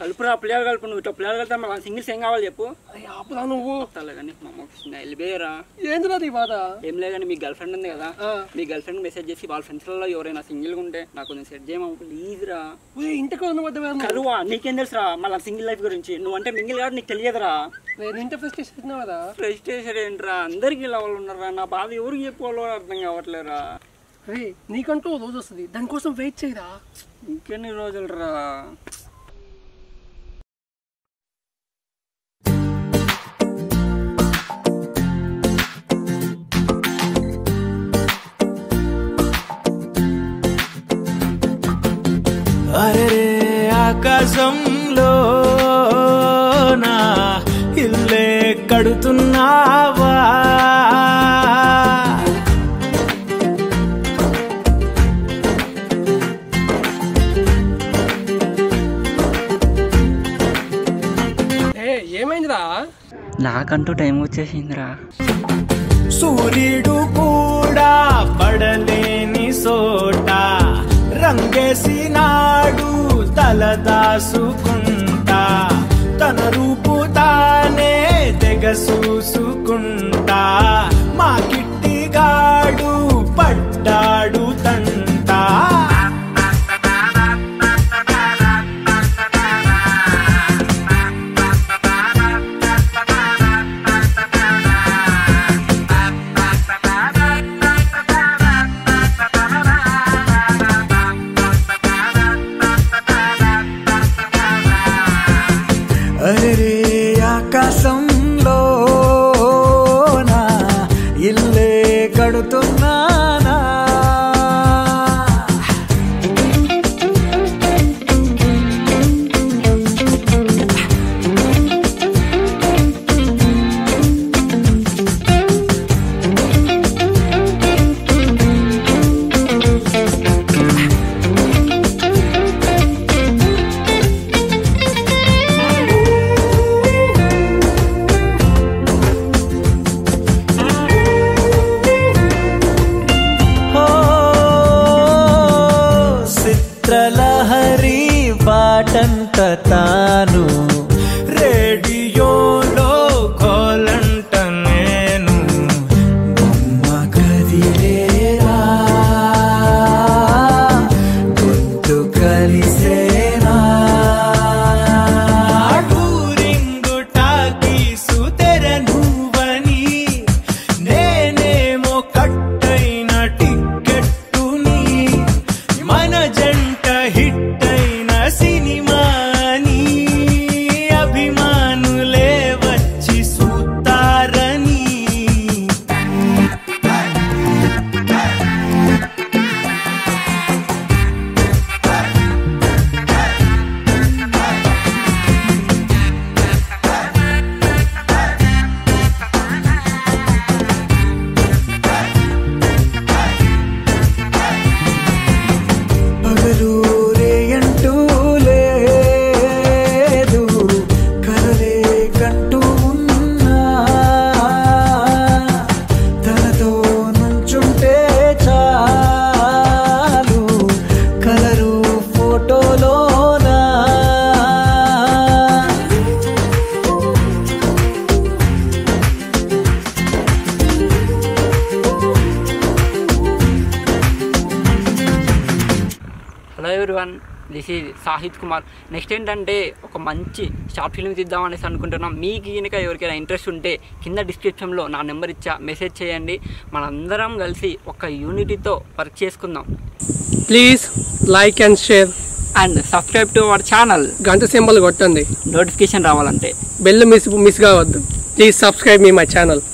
కలుపురా player కలుపు నువ్వు ఇట్లా ప్లేయర్ కలితే మళ్ళీ సింగిల్స్ ఏం కావాలి చెప్పు అయ్య, ఆపురా నువ్వు తలే కానీ మా అమ్మ వెళ్ళిపోయారా ఏందిరా నీ బాధ ఏం లేదు కానీ మీ గర్ల్ ఫ్రెండ్ ఉంది కదా ఆ. మీ గర్ల్ ఫ్రెండ్ మెసేజ్ చేసి వాళ్ళ ఫ్రెండ్స్లలో ఎవరైనా సింగిల్గా ఉంటే నాకు కొంచెం సెట్ చేయమా ప్లీజ్ రా ఒరేయ్, ఇంటికి వదిన వద్ద కరువా నీకేం తెలుసురా మళ్ళీ సింగిల్ లైఫ్ గురించి నువ్వు అంటే మింగిల్ కాబట్టి నీకు తెలియదురా నేను ఇంత ఫస్ట్ ఇస్తున్నావు కదా ఫ్రస్ట్రేషన్ ఏంట్రా అందరికీ ఇలా వాళ్ళు ఉన్నారా నా బాధ ఎవరికి చెప్పుకోవాలో అర్థం కావట్లేరా రే నీకంటూ ఓ రోజు వస్తుంది దానికోసం వెయిట్ చేయరా ఇంకెన్ని రోజులు రా అరే ఆకాశంలో నా ఇల్లే కడుతున్నావా ఏ ఏమైందిరా నాకంటూ టైం వచ్చేసిందిరా సూర్యుడు కూడా పడలేని సోట రంగేసినాడు తల దాసుకుంటా తన రూపు తానే తెగ చూసుకుంటా మా కిట్టిగాడు పడ్డాడు తంటా అరే ఆకాశంలో నా ఇల్లే కడుతున్నానా ఓ చిత్రలహరి పాటంట తాను రేడియోలో కోలంట నేను బొమ్మ కదిలేరా గొంతు కలిసేరా టూరింగు టాకీసు తెర నువ్వని నేనేమో కట్టైన టిక్కెట్టుని మన జంట హిట్ అయిన సినిమాని అభిమానులే వచ్చి సూతారని పగలూరే అంటూ లేదు కలలే కంటూ ఉన్నా తనతో నుంచుంటే చాలు కలరు ఫోటోలోనా hello everyone this is Sahith Kumar next ఏంటంటే ఒక మంచి షార్ట్ ఫిల్మ్ తీద్దాం అనేసి అనుకుంటున్నాం మీకు కనుక ఎవరికైనా ఇంట్రెస్ట్ ఉంటే కింద డిస్క్రిప్షన్లో నా నెంబర్ ఇచ్చా మెసేజ్ చేయండి మనందరం కలిసి ఒక యూనిటీతో వర్క్ చేసుకుందాం please like and share and subscribe to our channel గంట సింబల్ కొట్టండి నోటిఫికేషన్ రావాలంటే బెల్ మిస్ మిస్ కావద్దు ప్లీజ్ సబ్స్క్రైబ్ మీ మై ఛానల్